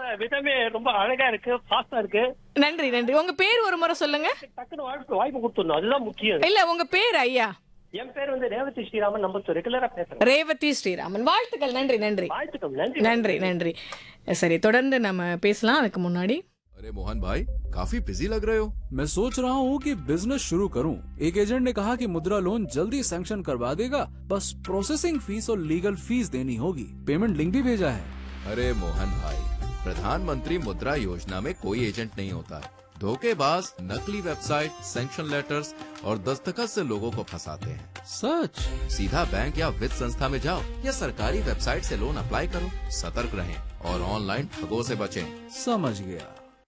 விதமே ரொம்ப அழகா இருக்கு ஃபாஸ்டா இருக்கு நன்றி நன்றி உங்க பேர் ஒரு முறை சொல்லுங்க டக்குனு வாய்ப்பு வாய்ப்பு கொடுத்துடணும் அதுதான் முக்கியம் இல்ல உங்க பேர் ஐயா என் பேர் வந்து ரேவதி ஸ்ரீராமன் நம்ம ரெகுலரா பேசுறேன் ரேவதி ஸ்ரீராமன் வாழ்த்துக்கள் நன்றி நன்றி வாழ்த்துக்கள் நன்றி நன்றி நன்றி சரி தொடர்ந்து நம்ம பேசலாம் அதுக்கு முன்னாடி अरे मोहन भाई काफी बिजी लग रहे हो मैं सोच रहा हूँ कि बिजनेस शुरू करूँ एक एजेंट ने कहा कि मुद्रा लोन जल्दी सैंक्शन करवा देगा बस प्रोसेसिंग फीस और लीगल फीस देनी होगी पेमेंट लिंक भी भेजा है अरे मोहन भाई प्रधानमंत्री मुद्रा योजना में कोई एजेंट नहीं होता है धोखेबाज नकली वेबसाइट सैंक्शन लेटर्स और दस्तखत से लोगों को फंसाते हैं सच सीधा बैंक या वित्त संस्था में जाओ या सरकारी वेबसाइट से लोन अप्लाई करो सतर्क रहें और ऑनलाइन ठगों से बचें समझ गया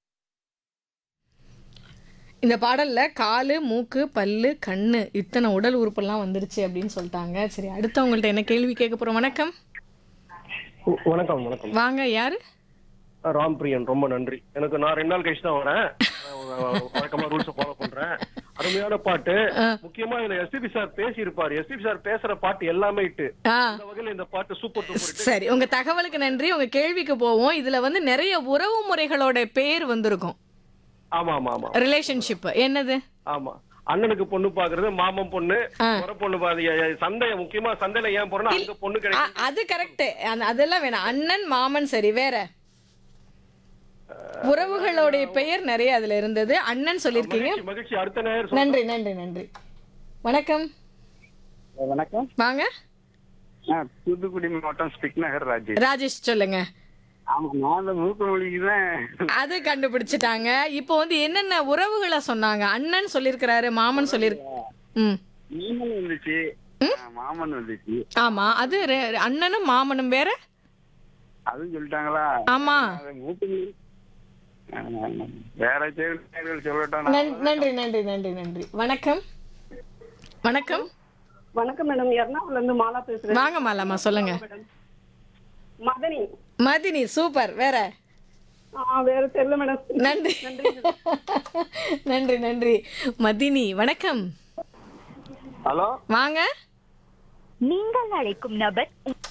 இந்த பாடல்ல காலு மூக்கு பல்லு கண்ணு இத்தனை உடல் உறுப்பெல்லாம் வந்துருச்சு அப்படின்னு சொல்லிட்டாங்க சரி அடுத்தவங்கள்ட்ட என்ன கேள்வி கேட்க போறோம் வணக்கம் வணக்கம் வணக்கம் வாங்க யாரு ராம் பிரியன் ரொம்ப நன்றி எனக்கு நான் ரெண்டு நாள் கழிச்சு தான் வரேன் நான் வழக்கமா ரூல்ஸ் ஃபாலோ பண்றேன் அருமையான பாட்டு முக்கியமா இதுல எஸ்பிபி சார் பேசி இருப்பாரு எஸ்பிபி சார் பேசுற பாட்டு எல்லாமே இட்டு ஆ இந்த வகையில இந்த பாட்டு சூப்பர் சூப்பர் சரி உங்க தகவலுக்கு நன்றி உங்க கேள்விக்கு போவோம் இதுல வந்து நிறைய உறவு முறைகளோட பேர் வந்திருக்கும் ஆமா ஆமா ஆமா ரிலேஷன்ஷிப் என்னது ஆமா அண்ணனுக்கு பொண்ணு பாக்குறது மாமன் பொண்ணு முறை பொண்ணு பாது சந்தை முக்கியமா சந்தையில ஏன் போறோம்னா அங்க பொண்ணு ஆ, கிடைக்கும் அது கரெக்ட் அதெல்லாம் வேணாம் அண்ணன் மாமன் சரி வேற உறவுகளுடைய பெயர் நிறைய அதுல இருந்தது அண்ணன் சொல்லிருக்கீங்க மகிழ்ச்சி, மகிழ்ச்சி அடுத்த நேரம் சொல்றேன். நன்றி நன்றி நன்றி வணக்கம் வணக்கம் வாங்க நான் தூத்துக்குடி மாவட்டம் ஸ்பிக் நகர் ராஜேஷ் ராஜேஷ் சொல்லுங்க ஆமா நான் அந்த மூக்கு மொழிக்கு தான் அது கண்டுபிடிச்சிட்டாங்க இப்போ வந்து என்னென்ன உறவுகளை சொன்னாங்க அண்ணன் சொல்லியிருக்கிறாரு மாமன் சொல்லியிருக்கு ம் மாமன் வந்துச்சு ஆ, மாமன் வந்துச்சு ஆமா அது ரெ- அண்ணனும் மாமனும் வேற அதுவும் சொல்லிட்டாங்களா ஆமா அது மூக்கு மொழி ஆ, வேற செய்திகள் சொல்லட்டும் நான். நன்- நன்றி நன்றி நன்றி நன்றி வணக்கம் வணக்கம் வணக்கம் மேடம் எர்ணாகுளம்ல இருந்து மாலா பேசுறேன் வாங்க மாலாமா சொல்லுங்க மதனி மதினி சூப்பர் வேற ஆ, வேற தெரியல மேடம் நன்றி நன்றி நன்றி மதினி வணக்கம் ஹலோ வாங்க நீங்கள் அழைக்கும் நபர்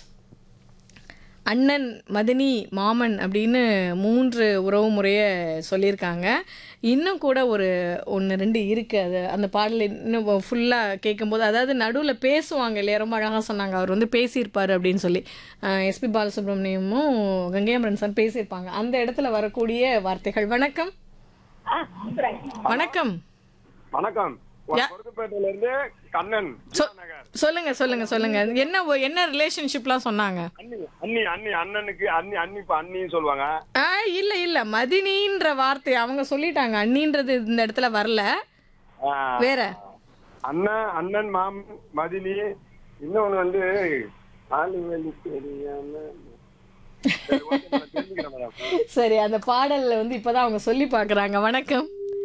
அண்ணன் மதினி மாமன் அப்படின்னு மூன்று உறவு முறையை சொல்லியிருக்காங்க இன்னும் கூட ஒரு ஒன்று ரெண்டு இருக்குது அது அந்த பாடல் இன்னும் ஃபுல்லாக கேட்கும்போது அதாவது நடுவில் பேசுவாங்க இல்லையா ரொம்ப அழகாக சொன்னாங்க அவர் வந்து பேசியிருப்பார் அப்படின்னு சொல்லி எஸ்பி பாலசுப்ரமணியமும் கங்கையமரன் சார் பேசியிருப்பாங்க அந்த இடத்துல வரக்கூடிய வார்த்தைகள் வணக்கம் வணக்கம் வணக்கம் யா- பொருத்துப்பேட்டையில இருந்து கண்ணன் சொ- சொல்லுங்க சொல்லுங்க சொல்லுங்க என்ன ஒ- என்ன ரிலேஷன்ஷிப்லாம் சொன்னாங்க அண்ணி அண்ணி அண்ணி அண்ணனுக்கு அண்ணி அண்ணி இப்ப அண்ணின்னு சொல்லுவாங்க ஆ இல்ல இல்ல மதினின்ற வார்த்தை அவங்க சொல்லிட்டாங்க அண்ணின்றது இந்த இடத்துல வரல ஆ, வேற அண்ணன் அண்ணன் மாமன் மதினி இன்னொன்னு வந்து ஆளுவேலி தெரியாம சரி, okay, நான் தெரிஞ்சுக்கிறேன் மேடம் சரி அந்த பாடல்ல வந்து இப்பதான் அவங்க சொல்லி பார்க்கறாங்க வணக்கம்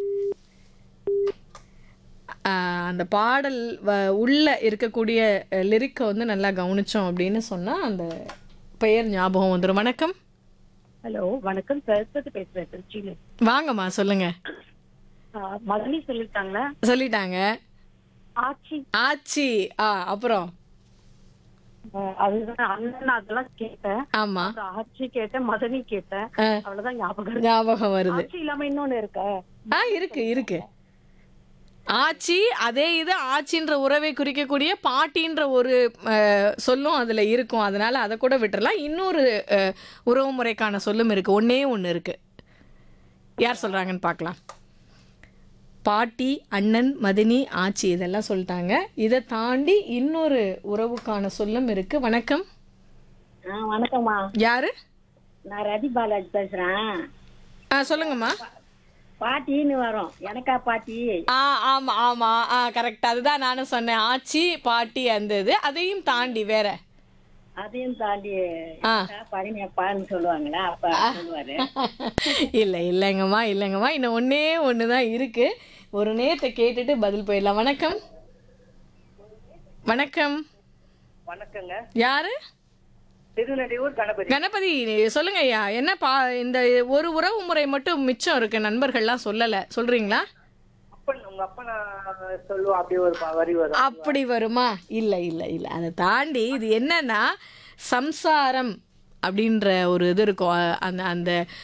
ஆ, அந்த பாடல் வ- உள்ள இருக்கக்கூடிய லிரிக்கை வந்து நல்லா கவனிச்சோம் அப்படின்னு சொன்னா அந்த பெயர் ஞாபகம் வந்துடும் வணக்கம் ஹலோ வணக்கம் சரஸ்வதி பேசுறேன் திருச்சியில வாங்கம்மா சொல்லுங்க ஆ, மதனி சொல்லிட்டாங்களா சொல்லிட்டாங்க ஆச்சி ஆச்சி ஆ அப்புறம் ஆ, அதுதான் அண்ணன் அதெல்லாம் கேட்டேன் ஆமா அப்புறம் ஆச்சி கேட்டேன் மதனி கேட்டேன் ஆ. அவ்வளவுதான் ஞாபகம் இருக்கு. ஞாபகம் வருது ஆச்சி இல்லாம இன்னொன்னு இருக்கா ஆ இருக்கு இருக்கு ஆச்சி அதே இது ஆச்சின்ற உறவை குறிக்கக்கூடிய பாட்டின்ற ஒரு அஹ், சொல்லும் அதில் இருக்கும் அதனால அதை கூட விட்டுறலாம் இன்னொரு அஹ், உறவு முறைக்கான சொல்லும் இருக்கு ஒண்ணே ஒன்று இருக்கு யார் சொல்றாங்கன்னு பார்க்கலாம் பாட்டி அண்ணன் மதினி ஆச்சி இதெல்லாம் சொல்லிட்டாங்க இதை தாண்டி இன்னொரு உறவுக்கான சொல்லும் இருக்கு வணக்கம் வணக்கம்மா யாரு நான் ரதி பாலாஜி பேசுறேன் ஆ சொல்லுங்கம்மா பாட்டின்னு வரும் எனக்கா பாட்டி ஆ ஆமா ஆமா ஆ கரெக்ட் அதுதான் நானும் சொன்னேன் ஆச்சி பாட்டி அந்த இது அதையும் தாண்டி வேற அதையும் தாண்டி ஆ. பழனியப்பான்னு சொல்லுவாங்களா அப்பா சொல்லுவாரு இல்லை இல்லைங்கம்மா இல்லைங்கம்மா இன்னும் ஒன்றே ஒன்று தான் இருக்கு ஒரு நேரத்தை கேட்டுட்டு பதில் போயிடலாம் வணக்கம் வணக்கம் வணக்கங்க யாரு திருநெல்வேலூர் கணபதி கணபதி சொல்லுங்க ஐயா என்ன பா இந்த ஒரு உறவு முறை மட்டும் மிச்சம் இருக்கு நண்பர்கள்லாம் சொல்லலை சொல்றீங்களா அப்பன் உங்க அப்பன் சொல்லுவா அப்படி ஒரு ப- வரி வரும் அப்படி வருமா இல்லை இல்லை இல்லை அதை தாண்டி இது என்னன்னா சம்சாரம் அப்படின்ற ஒரு இது இருக்கும் அ- அந்த அந்த